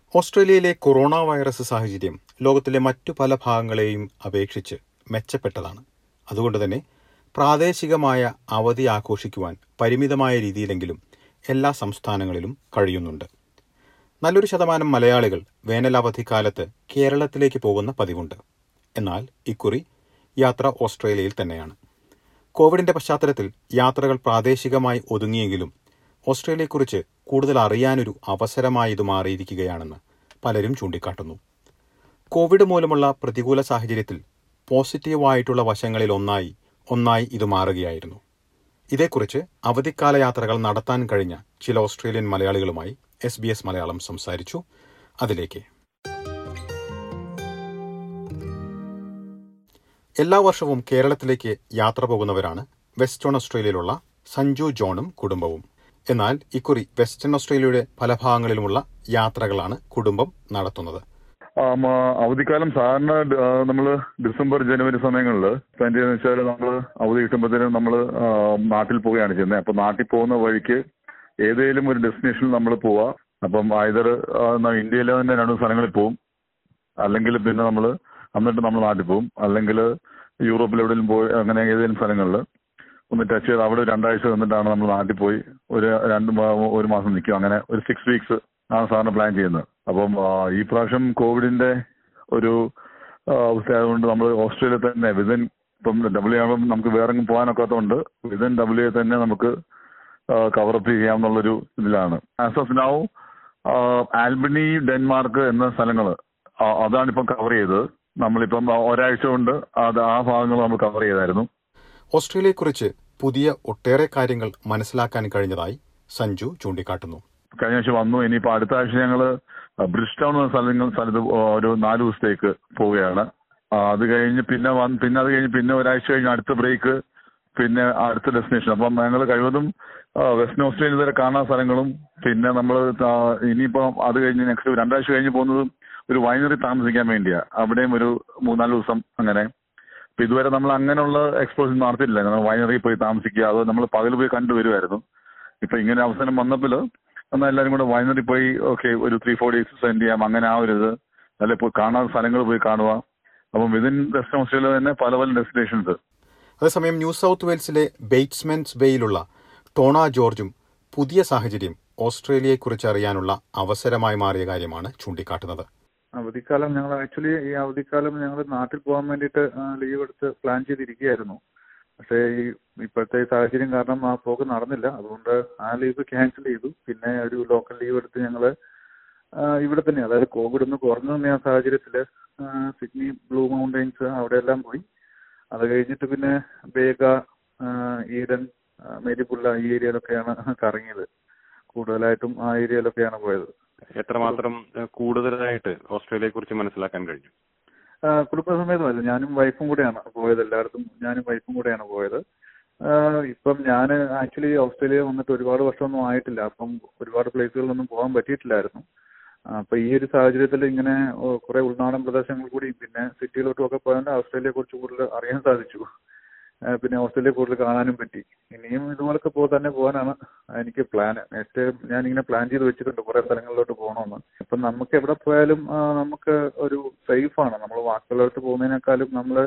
ഓസ്ട്രേലിയയിലെ corona virus സാഹചര്യം ലോകത്തിലെ മറ്റു പല ഭാഗങ്ങളെയും അപേക്ഷിച്ച് മെച്ചപ്പെട്ടതാണ് അതുകൊണ്ട് തന്നെ പ്രാദേശികമായ അവധി ആഘോഷിക്കുവാൻ പരിമിതമായ രീതിയിലെങ്കിലും എല്ലാ സംസ്ഥാനങ്ങളിലും കഴിയുന്നുണ്ട് നല്ലൊരു ശതമാനം മലയാളികൾ വേനലവധിക്കാലത്ത് കേരളത്തിലേക്ക് പോകുന്ന പതിവുണ്ട് എന്നാൽ ഇക്കുറി യാത്ര ഓസ്ട്രേലിയയിൽ തന്നെയാണ് കോവിഡിന്റെ പശ്ചാത്തലത്തിൽ യാത്രകൾ പ്രാദേശികമായി ഒതുങ്ങിയെങ്കിലും ഓസ്ട്രേലിയയെക്കുറിച്ച് കൂടുതൽ അറിയാനൊരു അവസരമായി ഇത് മാറിയിരിക്കുകയാണെന്ന് പലരും ചൂണ്ടിക്കാട്ടുന്നു കോവിഡ് മൂലമുള്ള പ്രതികൂല സാഹചര്യത്തിൽ പോസിറ്റീവായിട്ടുള്ള വശങ്ങളിൽ ഒന്നായി ഒന്നായി ഇത് മാറുകയായിരുന്നു ഇതേക്കുറിച്ച് അവധിക്കാല യാത്രകൾ നടത്താൻ കഴിഞ്ഞ ചില ഓസ്ട്രേലിയൻ മലയാളികളുമായി എസ് ബി എസ് മലയാളം സംസാരിച്ചു അതിലേക്ക് എല്ലാ വർഷവും കേരളത്തിലേക്ക് യാത്ര പോകുന്നവരാണ് വെസ്റ്റേൺ ഓസ്ട്രേലിയയിലുള്ള സഞ്ജു ജോണും കുടുംബവും എന്നാൽ ഇക്കുറി വെസ്റ്റേൺ ഓസ്ട്രേലിയയുടെ പല ഭാഗങ്ങളിലുമുള്ള യാത്രകളാണ് കുടുംബം നടത്തുന്നത് ആം, ആ, അവധിക്കാലം സാധാരണ നമ്മൾ ഡിസംബർ ജനുവരി സമയങ്ങളിൽ സ്പെൻഡ് ചെയ്യുന്ന വെച്ചാൽ നമ്മൾ അവധി കിട്ടുമ്പോഴത്തേനും നമ്മൾ നാട്ടിൽ പോവുകയാണ് ചെയ്യുന്നത് അപ്പൊ നാട്ടിൽ പോകുന്ന വഴിക്ക് ഏതെങ്കിലും ഒരു ഡെസ്റ്റിനേഷനിൽ നമ്മൾ പോവാ അപ്പം ഐതർ ഇന്ത്യയിലെ തന്നെ രണ്ട് സ്ഥലങ്ങളിൽ പോവും അല്ലെങ്കിൽ പിന്നെ നമ്മൾ എന്നിട്ട് നമ്മൾ നാട്ടിൽ പോവും അല്ലെങ്കിൽ യൂറോപ്പിൽ എവിടെയെങ്കിലും പോയി അങ്ങനെ ഏതെങ്കിലും സ്ഥലങ്ങളിൽ ഒന്ന് ടച്ച് ചെയ്ത് അവിടെ ഒരു രണ്ടാഴ്ച നിന്നിട്ടാണ് നമ്മൾ നാട്ടിൽ പോയി ഒരു രണ്ട് മാ- ഒരു മാസം നിൽക്കും അങ്ങനെ ഒരു സിക്സ് വീക്സ് ആണ് സാറിന് പ്ലാൻ ചെയ്യുന്നത് അപ്പം ആ, ഈ പ്രാവശ്യം കോവിഡിന്റെ ഒരു ആ, അവസ്ഥ ആയതുകൊണ്ട് നമ്മൾ ഓസ്ട്രേലിയ തന്നെ വിതിൻ ഇപ്പം ഡബ്ല്യു ആകുമ്പോൾ നമുക്ക് വേറെ എങ്ങും പോകാനൊക്കാത്തതുകൊണ്ട് വിതിൻ ഡബ്ല്യു തന്നെ നമുക്ക് കവറപ്പ് ചെയ്യാമെന്നുള്ളൊരു ഇതിലാണ് as of now Albany Denmark എന്ന സ്ഥലങ്ങൾ അതാണ് ഇപ്പം കവർ ചെയ്തത് നമ്മളിപ്പം ഒരാഴ്ച കൊണ്ട് അത് ആ ഭാഗങ്ങൾ നമ്മൾ കവർ ചെയ്തായിരുന്നു ഓസ്ട്രേലിയയെക്കുറിച്ച് പുതിയ ഒട്ടേറെ കാര്യങ്ങൾ മനസ്സിലാക്കാൻ കഴിഞ്ഞതായി സഞ്ജു ചൂണ്ടിക്കാട്ടുന്നു കഴിഞ്ഞ ആഴ്ച വന്നു ഇനിയിപ്പോ അടുത്ത ആഴ്ച ഞങ്ങള് ബ്രിസ്റ്റൗൺ എന്ന സ്ഥലങ്ങൾ സ്ഥലത്ത് ഒരു നാല് ദിവസത്തേക്ക് പോവുകയാണ് ആ, അത് കഴിഞ്ഞ് പിന്നെ വന്ന് പിന്നെ അത് കഴിഞ്ഞ് പിന്നെ ഒരാഴ്ച കഴിഞ്ഞ് അടുത്ത ബ്രേക്ക് പിന്നെ അടുത്ത ഡെസ്റ്റിനേഷൻ അപ്പം ഞങ്ങൾ കഴിവതും ആ, വെസ്റ്റേൺ ഓസ്ട്രേലിയ വരെ കാണാൻ സ്ഥലങ്ങളും പിന്നെ നമ്മൾ ഇനിയിപ്പോ അത് കഴിഞ്ഞ് നെക്സ്റ്റ് രണ്ടാഴ്ച കഴിഞ്ഞ് പോകുന്നത് ഒരു വൈനറി താമസിക്കാൻ വേണ്ടിയാ അവിടെയും ഒരു മൂന്നാല് ദിവസം അങ്ങനെ അപ്പൊ ഇതുവരെ നമ്മൾ അങ്ങനെയുള്ള എക്സ്പോസ് നടത്തിയിട്ടില്ല നമ്മൾ വൈനറി പോയി താമസിക്കുക അത് നമ്മൾ പകൽ പോയി കണ്ടുവരുമായിരുന്നു ഇപ്പൊ ഇങ്ങനെ അവസരം വന്നപ്പോൾ എന്നാൽ എല്ലാവരും കൂടെ വൈനറി പോയി ഓക്കെ ഒരു ത്രീ ഫോർ ഡേയ്സ് സ്പെൻഡ് ചെയ്യാം അങ്ങനെ ആ ഒരു ഇത് അല്ലെ പോയി കാണാത്ത സ്ഥലങ്ങൾ പോയി കാണുക അപ്പം വിതിൻ വെസ്റ്റേൺ ഓസ്ട്രേലിയ തന്നെ പല പല ഡെസ്റ്റിനേഷൻസ് അതേസമയം ന്യൂ സൗത്ത് വെയിൽസിലെ ബെയ്റ്റ്സ്മെൻസ് ബേയിലുള്ള ടോണ ജോർജും പുതിയ സാഹചര്യം ഓസ്ട്രേലിയയെക്കുറിച്ച് അറിയാനുള്ള അവസരമായി മാറിയ കാര്യമാണ് ചൂണ്ടിക്കാട്ടുന്നത് അവധിക്കാലം ഞങ്ങൾ ആക്ച്വലി ഈ അവധിക്കാലം ഞങ്ങൾ നാട്ടിൽ പോകാൻ വേണ്ടിയിട്ട് ലീവ് എടുത്ത് പ്ലാൻ ചെയ്തിരിക്കുകയായിരുന്നു പക്ഷേ ഈ ഇപ്പോഴത്തെ ഈ സാഹചര്യം കാരണം ആ പോക്ക് നടന്നില്ല അതുകൊണ്ട് ആ ലീവ് ക്യാൻസൽ ചെയ്തു പിന്നെ ഒരു ലോക്കൽ ലീവ് എടുത്ത് ഞങ്ങൾ ഇവിടെ തന്നെ അതായത് കോവിഡ് ഒന്ന് കുറഞ്ഞു നിന്ന ആ സാഹചര്യത്തിൽ സിഡ്നി ബ്ലൂ മൗണ്ടെയിൻസ് അവിടെയെല്ലാം പോയി അത് കഴിഞ്ഞിട്ട് പിന്നെ ബേഗ ആ, ഈഡൻ ആ, മേരിപ്പുള്ള ഈ ഏരിയയിലൊക്കെയാണ് കറങ്ങിയത് കൂടുതലായിട്ടും ആ ഏരിയയിലൊക്കെയാണ് പോയത് എത്രമാത്രം ഏഹ്, കൂടുതലായിട്ട് ഓസ്ട്രേലിയയെ കുറിച്ച് മനസ്സിലാക്കാൻ കഴിഞ്ഞു ആ, കുടുംബസമേതമല്ല ഞാനും വൈഫും കൂടെയാണ് പോയത് എല്ലായിടത്തും ഞാനും വൈഫും കൂടെയാണ് പോയത് ആ, ഇപ്പം ഞാൻ ആക്ച്വലി ഓസ്ട്രേലിയ വന്നിട്ട് ഒരുപാട് വർഷമൊന്നും ആയിട്ടില്ല അപ്പം ഒരുപാട് പ്ലേസുകളിലൊന്നും പോകാൻ പറ്റിയിട്ടില്ലായിരുന്നു ആ, അപ്പൊ ഈ ഒരു സാഹചര്യത്തിൽ ഇങ്ങനെ ഓ, കുറെ ഉൾനാടൻ പ്രദേശങ്ങൾ കൂടി പിന്നെ സിറ്റിയിലോട്ടും ഒക്കെ പോയാൽ ഓസ്ട്രേലിയയെ കുറിച്ച് കൂടുതൽ അറിയാൻ സാധിച്ചു ആ, പിന്നെ ഓസ്ട്രേലിയ കൂടുതൽ കാണാനും പറ്റി ഇനിയും ഇതുപോലൊക്കെ പോ തന്നെ പോകാനാണ് എനിക്ക് പ്ലാൻ നെക്സ്റ്റ് ഞാൻ ഇങ്ങനെ പ്ലാൻ ചെയ്ത് വെച്ചിട്ടുണ്ട് കുറെ സ്ഥലങ്ങളിലോട്ട് പോകണമെന്ന് അപ്പൊ നമുക്ക് എവിടെ പോയാലും ആ, നമുക്ക് ഒരു സേഫ് ആണ് നമ്മൾ ബാക്കിയുള്ളവർക്ക് പോകുന്നതിനേക്കാളും നമ്മൾ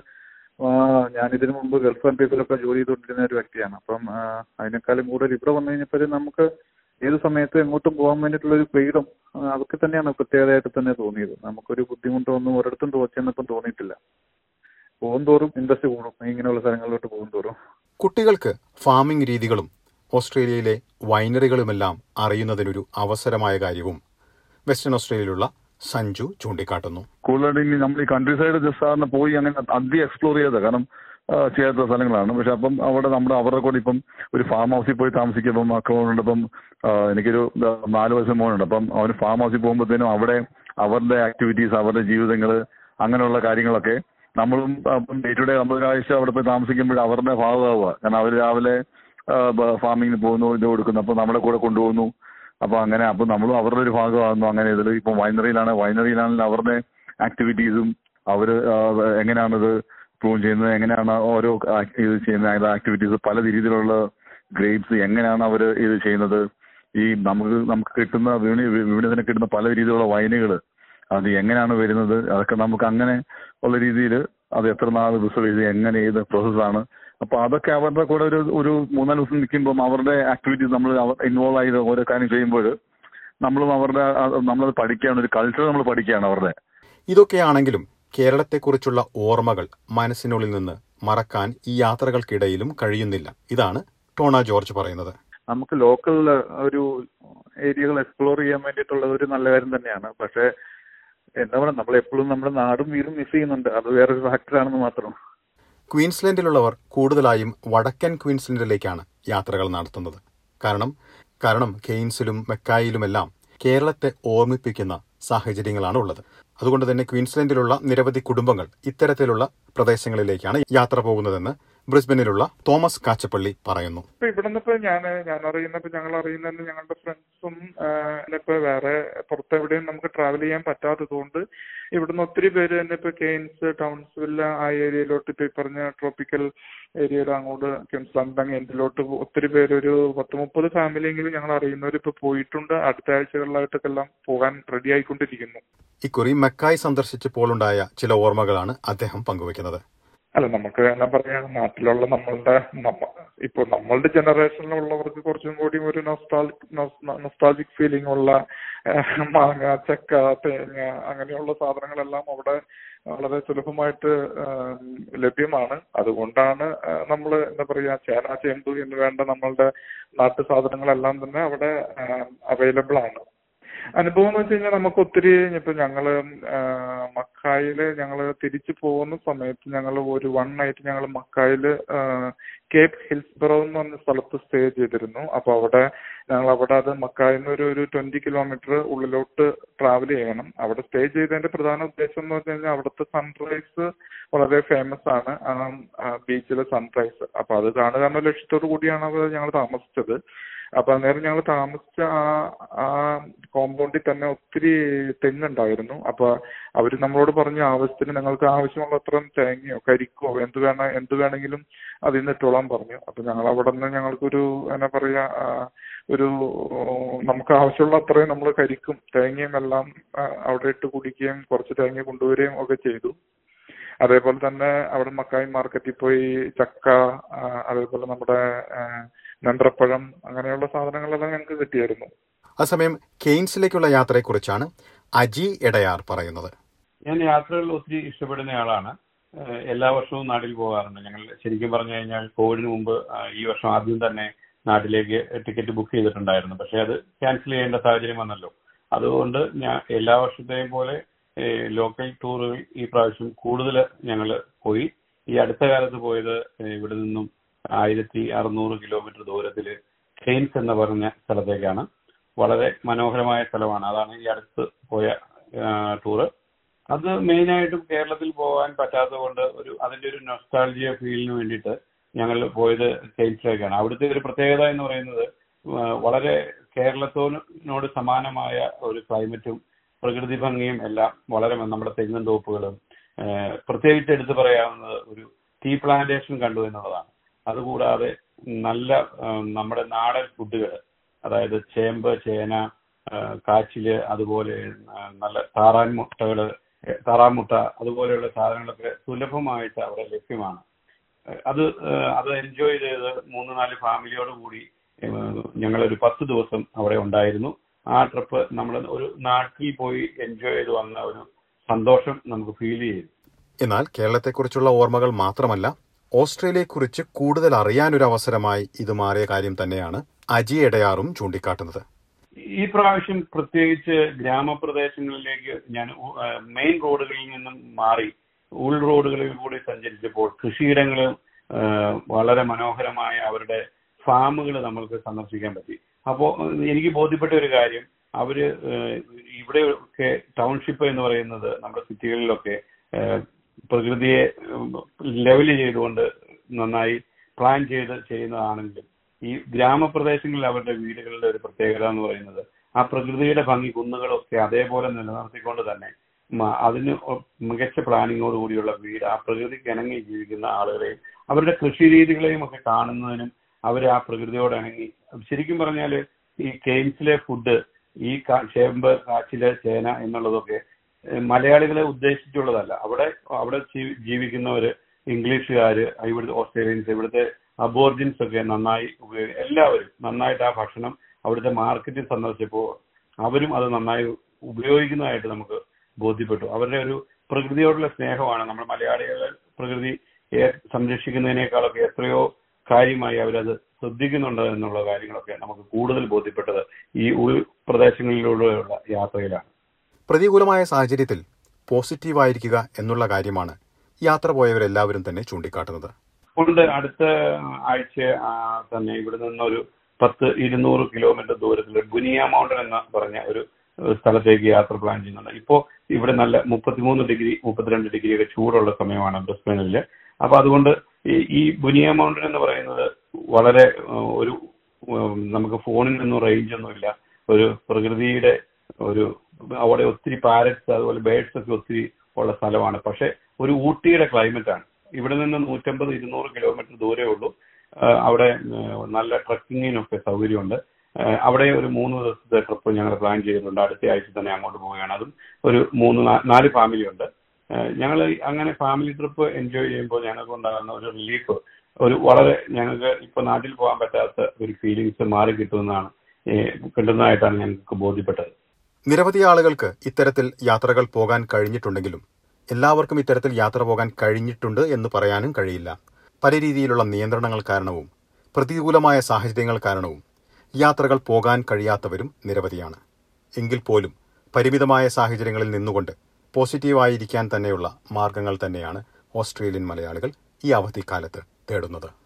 ഞാൻ ഇതിനു മുമ്പ് ഗൾഫ് കൺട്രീസിലൊക്കെ ജോലി ചെയ്തുകൊണ്ടിരുന്ന ഒരു വ്യക്തിയാണ് അപ്പം ആ, അതിനേക്കാളും കൂടുതൽ ഇവിടെ വന്നു കഴിഞ്ഞപ്പോൾ നമുക്ക് ഏത് സമയത്ത് എങ്ങോട്ടും പോകാൻ വേണ്ടിയിട്ടുള്ള ഒരു ഫ്രീഡം അതൊക്കെ തന്നെയാണ് പ്രത്യേകതയായിട്ട് തന്നെ തോന്നിയത് നമുക്കൊരു ബുദ്ധിമുട്ടോ ഒന്നും ഒരിടത്തും തോന്നിച്ചെന്നിപ്പം തോന്നിയിട്ടില്ല പോകും തോറും ഇൻട്രസ്റ്റ് കൂടും ഇങ്ങനെയുള്ള സ്ഥലങ്ങളിലോട്ട് പോകും തോറും കുട്ടികൾക്ക് ഫാമിംഗ് രീതികളും ഓസ്ട്രേലിയയിലെ വൈനറികളുമെല്ലാം അറിയുന്നതിനൊരു അവസരമായ കാര്യവും വെസ്റ്റേൺ ഓസ്ട്രേലിയയിലുള്ള സഞ്ജു ചൂണ്ടിക്കാട്ടുന്നു കൂടുതലായിട്ട് ഇനി നമ്മൾ ഈ കൺട്രി സൈഡ് ജസ്റ്റ് സാറിന് പോയി അങ്ങനെ അധികം എക്സ്പ്ലോർ ചെയ്തത് കാരണം ആ, ചെയ്യാത്ത സ്ഥലങ്ങളാണ് പക്ഷെ അപ്പം അവിടെ നമ്മുടെ അവരുടെ കൂടെ ഇപ്പം ഒരു ഫാം ഹൗസിൽ പോയി താമസിക്കുമ്പം അക്കൗണ്ട് ഇപ്പം ആ, എനിക്കൊരു ആ, നാല് വയസ്സ് മോനുണ്ട് അപ്പം അവന് ഫാം ഹൗസിൽ പോകുമ്പോഴത്തേനും അവിടെ അവരുടെ ആക്ടിവിറ്റീസ് അവരുടെ ജീവിതങ്ങൾ അങ്ങനെയുള്ള കാര്യങ്ങളൊക്കെ നമ്മളും ഡേ ടു ഡേ നമ്മളൊരാഴ്ച അവിടെ പോയി താമസിക്കുമ്പോൾ അവരുടെ ഭാഗമാവുക കാരണം അവർ രാവിലെ ഫാമിങ്ങിന് പോകുന്നു ഇത് കൊടുക്കുന്നു അപ്പൊ നമ്മുടെ കൂടെ കൊണ്ടുപോകുന്നു അപ്പൊ അങ്ങനെ അപ്പൊ നമ്മളും അവരുടെ ഒരു ഭാഗമാകുന്നു അങ്ങനെ ഇതിൽ ഇപ്പൊ വൈനറിയിലാണ് വൈനറിയിലാണെങ്കിൽ അവരുടെ ആക്ടിവിറ്റീസും അവര് ആ, എങ്ങനെയാണിത് പ്രൂവ് ചെയ്യുന്നത് എങ്ങനെയാണ് ഓരോ ആക്- ഇത് ചെയ്യുന്ന ആക്ടിവിറ്റീസ് പല രീതിയിലുള്ള ഗ്രേപ്സ് എങ്ങനെയാണ് അവർ ഇത് ചെയ്യുന്നത് ഈ നമുക്ക് നമുക്ക് കിട്ടുന്ന വിപണി വിപണിതന് കിട്ടുന്ന പല രീതിയിലുള്ള വൈനുകൾ അത് എങ്ങനെയാണ് വരുന്നത് അതൊക്കെ നമുക്ക് അങ്ങനെ ഉള്ള രീതിയിൽ അത് എത്ര നാൾ റിസർവ് ചെയ്ത് എങ്ങനെ ഏത് പ്രോസസ്സാണ് അപ്പൊ അതൊക്കെ അവരുടെ കൂടെ ഒരു ഒരു മൂന്നാല് ദിവസം നിൽക്കുമ്പോൾ അവരുടെ ആക്ടിവിറ്റീസ് നമ്മൾ ഇൻവോൾവ് ആയത് ഓരോ കാര്യം ചെയ്യുമ്പോൾ നമ്മളും അവരുടെ ആ- നമ്മളത് പഠിക്കുകയാണ് ഒരു കൾച്ചർ നമ്മൾ പഠിക്കുകയാണ് അവരുടെ ഇതൊക്കെയാണെങ്കിലും കേരളത്തെക്കുറിച്ചുള്ള ഓർമ്മകൾ മനസ്സിനുള്ളിൽ നിന്ന് മറക്കാൻ ഈ യാത്രകൾക്കിടയിലും കഴിയുന്നില്ല ഇതാണ് ടോണ ജോർജ് പറയുന്നത് നമുക്ക് ലോക്കൽ ഒരു ഏരിയകൾ എക്സ്പ്ലോർ ചെയ്യാൻ വേണ്ടിയിട്ടുള്ള ഒരു നല്ല കാര്യം തന്നെയാണ് പക്ഷേ എന്താ പറയുക നമ്മൾ എപ്പോഴും നമ്മുടെ നാടും വീടും മിസ് ചെയ്യുന്നുണ്ട് അത് വേറൊരു ഫാക്ടറാണെന്ന് മാത്രം ക്വീൻസ്ലൻഡിലുള്ളവർ കൂടുതലായും വടക്കൻ ക്വീൻസ്ലൻഡിലേക്കാണ് യാത്രകൾ നടത്തുന്നത് കാരണം കാരണം കെയ്ൻസിലും മെക്കായിലുമെല്ലാം കേരളത്തെ ഓർമ്മിപ്പിക്കുന്ന സാഹചര്യങ്ങളാണ് ഉള്ളത് അതുകൊണ്ട് തന്നെ ക്വീൻസ്ലൻഡിലുള്ള നിരവധി കുടുംബങ്ങൾ ഇത്തരത്തിലുള്ള പ്രദേശങ്ങളിലേക്കാണ് യാത്ര പോകുന്നതെന്ന് ബ്രിസ്ബനിലുള്ള തോമസ് കാച്ചപ്പള്ളി പറയുന്നു ഇപ്പൊ ഇവിടെ നിന്നിപ്പോ ഞാൻ ഞാൻ അറിയുന്ന ഇപ്പൊ ഞങ്ങൾ അറിയുന്ന തന്നെ ഞങ്ങളുടെ ഫ്രണ്ട്സും ഇപ്പൊ വേറെ പുറത്തെവിടെയും നമുക്ക് ട്രാവൽ ചെയ്യാൻ പറ്റാത്തതുകൊണ്ട് ഇവിടുന്ന് ഒത്തിരി പേര് തന്നെ ഇപ്പൊ കെയ്ൻസ് ടൗൺസ്വില്ല ആ ഏരിയയിലോട്ട് ഇപ്പൊ ഈ പറഞ്ഞ ട്രോപ്പിക്കൽ ഏരിയയിൽ അങ്ങോട്ട് കിംസ്ലണ്ടങ് എൻഡിലോട്ട് ഒത്തിരി പേര് ഒരു പത്ത് മുപ്പത് ഫാമിലിയെങ്കിലും ഞങ്ങൾ അറിയുന്നവർ ഇപ്പൊ പോയിട്ടുണ്ട് അടുത്ത ആഴ്ചകളിലായിട്ടൊക്കെ എല്ലാം പോകാൻ റെഡി ആയിക്കൊണ്ടിരിക്കുന്നു ഇക്കുറി മെക്കായി സന്ദർശിച്ചപ്പോൾ ഉണ്ടായ ചില ഓർമ്മകളാണ് അദ്ദേഹം പങ്കുവയ്ക്കുന്നത് അല്ല നമുക്ക് എന്നാ പറയാ നാട്ടിലുള്ള നമ്മളുടെ നമ്മ ഇപ്പൊ നമ്മളുടെ ജനറേഷനിലുള്ളവർക്ക് കുറച്ചും കൂടി ഒരു നൊസ്റ്റാൾജിക് ഫീലിംഗ് ഉള്ള ഏഹ്, മാങ്ങ ചക്ക തേങ്ങ അങ്ങനെയുള്ള സാധനങ്ങളെല്ലാം അവിടെ വളരെ സുലഭമായിട്ട് ഏഹ്, ലഭ്യമാണ് അതുകൊണ്ടാണ് നമ്മൾ എന്താ പറയാ ചേന ചേമ്പ് എന്ന് വേണ്ട നമ്മളുടെ നാട്ടു സാധനങ്ങളെല്ലാം തന്നെ അവിടെ അവൈലബിൾ ആണ് അനുഭവം എന്ന് വെച്ച് കഴിഞ്ഞാൽ നമുക്ക് ഒത്തിരി ഇപ്പൊ ഞങ്ങള് ആ, മക്കായില് ഞങ്ങള് തിരിച്ചു പോകുന്ന സമയത്ത് ഞങ്ങൾ ഒരു വൺ നൈറ്റ് ഞങ്ങൾ മക്കായില് ആ, കേപ്പ് ഹിൽസ്ബറോ എന്ന് പറഞ്ഞ സ്ഥലത്ത് സ്റ്റേ ചെയ്തിരുന്നു അപ്പൊ അവിടെ ഞങ്ങൾ അവിടെ അത് മക്കായിന്ന് ഒരു ഒരു ട്വന്റി കിലോമീറ്റർ ഉള്ളിലോട്ട് ട്രാവൽ ചെയ്യണം അവിടെ സ്റ്റേ ചെയ്തതിന്റെ പ്രധാന ഉദ്ദേശം എന്ന് വെച്ച് കഴിഞ്ഞാൽ അവിടുത്തെ സൺറൈസ് വളരെ ഫേമസ് ആണ് ആ ബീച്ചിലെ സൺറൈസ് അപ്പൊ അത് കാണുക എന്ന ലക്ഷ്യത്തോടു കൂടിയാണ് അവിടെ ഞങ്ങൾ താമസിച്ചത് അപ്പൊ അന്നേരം ഞങ്ങൾ താമസിച്ച ആ ആ കോമ്പൗണ്ടിൽ തന്നെ ഒത്തിരി തെങ്ങുണ്ടായിരുന്നു അപ്പൊ അവര് നമ്മളോട് പറഞ്ഞു ആവശ്യത്തിന് നിങ്ങൾക്ക് ആവശ്യമുള്ള അത്രയും തേങ്ങയോ കരിക്കോ എന്ത് വേണ എന്ത് വേണമെങ്കിലും അതിൽ നിന്ന് ഇട്ടോളാൻ പറഞ്ഞു അപ്പൊ ഞങ്ങൾ അവിടെ നിന്ന് ഞങ്ങൾക്കൊരു എന്നാ പറയാ ആ, ഒരു നമുക്ക് ആവശ്യമുള്ള അത്രയും നമ്മൾ കരിക്കും തേങ്ങയും എല്ലാം ആ, അവിടെ ഇട്ട് കുടിക്കുകയും കുറച്ച് തേങ്ങ കൊണ്ടുവരികയും ഒക്കെ ചെയ്തു അതേപോലെ തന്നെ അവിടെ മക്കായി മാർക്കറ്റിൽ പോയി ചക്ക ആ, അതേപോലെ നമ്മുടെ ആ, നേന്ത്രപ്പഴം അങ്ങനെയുള്ള സാധനങ്ങളെല്ലാം ഞങ്ങൾക്ക് കിട്ടിയായിരുന്നു അസമയം കെയ്ൻസിലേക്കുള്ള യാത്രയെക്കുറിച്ചാണ് അജി എടയാർ പറയുന്നത് ഞാൻ യാത്രകൾ ഒത്തിരി ഇഷ്ടപ്പെടുന്ന ആളാണ് ഏഹ് എല്ലാ വർഷവും നാട്ടിൽ പോകാറുണ്ട് ഞങ്ങൾ ശരിക്കും പറഞ്ഞു കഴിഞ്ഞാൽ കോവിഡിന് മുമ്പ് ആ, ഈ വർഷം ആദ്യം തന്നെ നാട്ടിലേക്ക് ടിക്കറ്റ് ബുക്ക് ചെയ്തിട്ടുണ്ടായിരുന്നു പക്ഷെ അത് ക്യാൻസൽ ചെയ്യേണ്ട സാഹചര്യം വന്നല്ലോ അതുകൊണ്ട് ഞാൻ എല്ലാ വർഷത്തെയും പോലെ ലോക്കൽ ടൂറുകൾ ഈ പ്രാവശ്യം കൂടുതൽ ഞങ്ങൾ പോയി ഈ അടുത്ത കാലത്ത് പോയത് ഏഹ് ഇവിടെ നിന്നും ആയിരത്തി അറുന്നൂറ് കിലോമീറ്റർ ദൂരത്തിൽ കെയ്ൻസ് എന്ന് പറഞ്ഞ സ്ഥലത്തേക്കാണ് വളരെ മനോഹരമായ സ്ഥലമാണ് അതാണ് ഈ അടുത്ത് പോയ ടൂറ് അത് മെയിനായിട്ടും കേരളത്തിൽ പോകാൻ പറ്റാത്തത് കൊണ്ട് ഒരു അതിന്റെ ഒരു നൊസ്റ്റാൾജിയ ഫീലിന് വേണ്ടിയിട്ട് ഞങ്ങൾ പോയത് കെയ്ൻസിലേക്കാണ് അവിടുത്തെ ഒരു പ്രത്യേകത എന്ന് പറയുന്നത് ആ, വളരെ കേരളത്തോനോട് സമാനമായ ഒരു ക്ലൈമറ്റും പ്രകൃതി ഭംഗിയും എല്ലാം വളരെ നമ്മുടെ തെങ്ങും തോപ്പുകളും ആ, പ്രത്യേകിച്ച് എടുത്തു പറയാവുന്നത് ഒരു ടീ പ്ലാന്റേഷൻ കണ്ടു എന്നുള്ളതാണ് അതുകൂടാതെ നല്ല ആ, നമ്മുടെ നാടൻ ഫുഡുകൾ അതായത് ചേമ്പ് ചേന ആ, കാച്ചില് അതുപോലെ ആ, നല്ല താറാൻ മുട്ടകള് ഏ, താറാമുട്ട അതുപോലെയുള്ള സാധനങ്ങളൊക്കെ സുലഭമായിട്ട് അവിടെ ലഭ്യമാണ് ഏ, അത് ഏ, അത് എൻജോയ് ചെയ്ത് മൂന്ന് നാല് ഫാമിലിയോട് കൂടി ഏ, ഞങ്ങളൊരു പത്ത് ദിവസം അവിടെ ഉണ്ടായിരുന്നു ആ ട്രിപ്പ് നമ്മൾ ഒരു നാട്ടിൽ പോയി എൻജോയ് ചെയ്ത് വന്ന ഒരു സന്തോഷം നമുക്ക് ഫീൽ ചെയ്തു എന്നാൽ കേരളത്തെക്കുറിച്ചുള്ള ഓർമ്മകൾ മാത്രമല്ല ഓസ്ട്രേലിയയെക്കുറിച്ച് കൂടുതൽ അറിയാനൊരു അവസരമായി ഇത് മാറിയ കാര്യം തന്നെയാണ് അജി എടയാറും ചൂണ്ടിക്കാട്ടുന്നത് ഈ പ്രാവശ്യം പ്രത്യേകിച്ച് ഗ്രാമപ്രദേശങ്ങളിലേക്ക് ഞാൻ മെയിൻ റോഡുകളിൽ നിന്നും മാറി ഉൾ റോഡുകളിൽ കൂടി സഞ്ചരിച്ചപ്പോൾ കൃഷിയിടങ്ങളും ആ, വളരെ മനോഹരമായ അവരുടെ ഫാമുകൾ നമ്മൾക്ക് സന്ദർശിക്കാൻ പറ്റി അപ്പോൾ എനിക്ക് ബോധ്യപ്പെട്ട ഒരു കാര്യം അവര് ആ, ഇവിടെയൊക്കെ ടൗൺഷിപ്പ് എന്ന് പറയുന്നത് നമ്മുടെ സിറ്റികളിലൊക്കെ ആ, പ്രകൃതിയെ ലെവൽ ചെയ്തുകൊണ്ട് നന്നായി പ്ലാൻ ചെയ്ത് ചെയ്യുന്നതാണെങ്കിലും ഈ ഗ്രാമപ്രദേശങ്ങളിൽ അവരുടെ വീടുകളുടെ ഒരു പ്രത്യേകത എന്ന് പറയുന്നത് ആ പ്രകൃതിയുടെ ഭംഗി കുന്നുകളൊക്കെ അതേപോലെ നിലനിർത്തിക്കൊണ്ട് തന്നെ മ- അതിന് ഒ- മികച്ച പ്ലാനിങ്ങോട് കൂടിയുള്ള വീട് ആ പ്രകൃതിക്ക് ഇണങ്ങി ജീവിക്കുന്ന ആളുകളെയും അവരുടെ കൃഷി രീതികളെയും ഒക്കെ കാണുന്നതിനും അവർ ആ പ്രകൃതിയോട് ഇണങ്ങി ശരിക്കും പറഞ്ഞാൽ ഈ കെയിംസിലെ ഫുഡ് ഈ കാ- ചേമ്പ് കാച്ചില് ചേന എന്നുള്ളതൊക്കെ ഏഹ് മലയാളികളെ ഉദ്ദേശിച്ചുള്ളതല്ല അവിടെ അവിടെ ജീ- ജീവിക്കുന്നവര് ഇംഗ്ലീഷുകാര് ഇവിടുത്തെ ഓസ്ട്രേലിയൻസ് ഇവിടുത്തെ അബോർജിൻസ് ഒക്കെ നന്നായി ഉപയോഗി എല്ലാവരും നന്നായിട്ട് ആ ഭക്ഷണം അവിടുത്തെ മാർക്കറ്റിൽ സന്ദർശിച്ചപ്പോൾ അവരും അത് നന്നായി ഉപയോഗിക്കുന്നതായിട്ട് നമുക്ക് ബോധ്യപ്പെട്ടു അവരുടെ ഒരു പ്രകൃതിയോടുള്ള സ്നേഹമാണ് നമ്മൾ മലയാളികൾ പ്രകൃതിയെ സംരക്ഷിക്കുന്നതിനേക്കാളൊക്കെ എത്രയോ കാര്യമായി അവരത് ശ്രദ്ധിക്കുന്നുണ്ട് എന്നുള്ള കാര്യങ്ങളൊക്കെ നമുക്ക് കൂടുതൽ ബോധ്യപ്പെട്ടത് ഈ ഉൾ പ്രദേശങ്ങളിലൂടെയുള്ള യാത്രയിലാണ് പ്രതികൂലമായ സാഹചര്യത്തിൽ പോസിറ്റീവായിരിക്കുക എന്നുള്ള കാര്യമാണ് യാത്ര പോയവരെല്ലാവരും തന്നെ ചൂണ്ടിക്കാട്ടുന്നത് ഉണ്ട് അടുത്ത ആഴ്ച ആ, തന്നെ ഇവിടെ നിന്നൊരു പത്ത് ഇരുന്നൂറ് കിലോമീറ്റർ ദൂരത്തിൽ ബുനിയ മൗണ്ടൻ എന്ന് പറഞ്ഞ ഒരു ഏഹ്, സ്ഥലത്തേക്ക് യാത്ര പ്ലാൻ ചെയ്യുന്നുണ്ട് ഇപ്പോ ഇവിടെ നല്ല മുപ്പത്തിമൂന്ന് ഡിഗ്രി മുപ്പത്തിരണ്ട് ഡിഗ്രി ഒക്കെ ചൂടുള്ള സമയമാണ് ബ്രിസ്ബനിൽ അപ്പൊ അതുകൊണ്ട് ഈ- ഈ ബുനിയ മൗണ്ടൻ എന്ന് പറയുന്നത് വളരെ ഏഹ്, ഒരു ഉം, നമുക്ക് ഫോണിൽ നിന്നും റേഞ്ച് ഒന്നുമില്ല ഒരു പ്രകൃതിയുടെ ഒരു അവിടെ ഒത്തിരി പാരറ്റ്സ് അതുപോലെ ബേഡ്സ് ഒക്കെ ഒത്തിരി ഉള്ള സ്ഥലമാണ് പക്ഷെ ഒരു ഊട്ടിയുടെ ക്ലൈമറ്റ് ആണ് ഇവിടെ നിന്ന് നൂറ്റമ്പത് ഇരുന്നൂറ് കിലോമീറ്റർ ദൂരേ ഉള്ളൂ ആ, അവിടെ ആ, നല്ല ട്രക്കിങ്ങിനൊക്കെ സൗകര്യമുണ്ട് ആ, അവിടെ ഒരു മൂന്ന് ദിവസത്തെ ട്രിപ്പ് ഞങ്ങൾ പ്ലാൻ ചെയ്തിട്ടുണ്ട് അടുത്ത ആഴ്ച തന്നെ അങ്ങോട്ട് പോവുകയാണ് അതും ഒരു മൂന്ന് നാ- നാല് ഫാമിലി ഉണ്ട് ഞങ്ങൾ അങ്ങനെ ഫാമിലി ട്രിപ്പ് എൻജോയ് ചെയ്യുമ്പോൾ ഞങ്ങൾക്ക് ഉണ്ടാകുന്ന ഒരു റിലീഫ് ഒരു വളരെ ഞങ്ങൾക്ക് ഇപ്പൊ നാട്ടിൽ പോകാൻ പറ്റാത്ത ഒരു ഫീലിങ്സ് മാറി കിട്ടുന്നതാണ് ഏ, കിട്ടുന്നതായിട്ടാണ് ഞങ്ങൾക്ക് ബോധ്യപ്പെട്ടത് നിരവധി ആളുകൾക്ക് ഇത്തരത്തിൽ യാത്രകൾ പോകാൻ കഴിഞ്ഞിട്ടുണ്ടെങ്കിലും എല്ലാവർക്കും ഇത്തരത്തിൽ യാത്ര പോകാൻ കഴിഞ്ഞിട്ടുണ്ട് എന്ന് പറയാനും കഴിയില്ല പല രീതിയിലുള്ള നിയന്ത്രണങ്ങൾ കാരണവും പ്രതികൂലമായ സാഹചര്യങ്ങൾ കാരണവും യാത്രകൾ പോകാൻ കഴിയാത്തവരും നിരവധിയാണ് എങ്കിൽ പോലും പരിമിതമായ സാഹചര്യങ്ങളിൽ നിന്നുകൊണ്ട് പോസിറ്റീവായിരിക്കാൻ തന്നെയുള്ള മാർഗങ്ങൾ തന്നെയാണ് ഓസ്ട്രേലിയൻ മലയാളികൾ ഈ അവധിക്കാലത്ത് തേടുന്നത്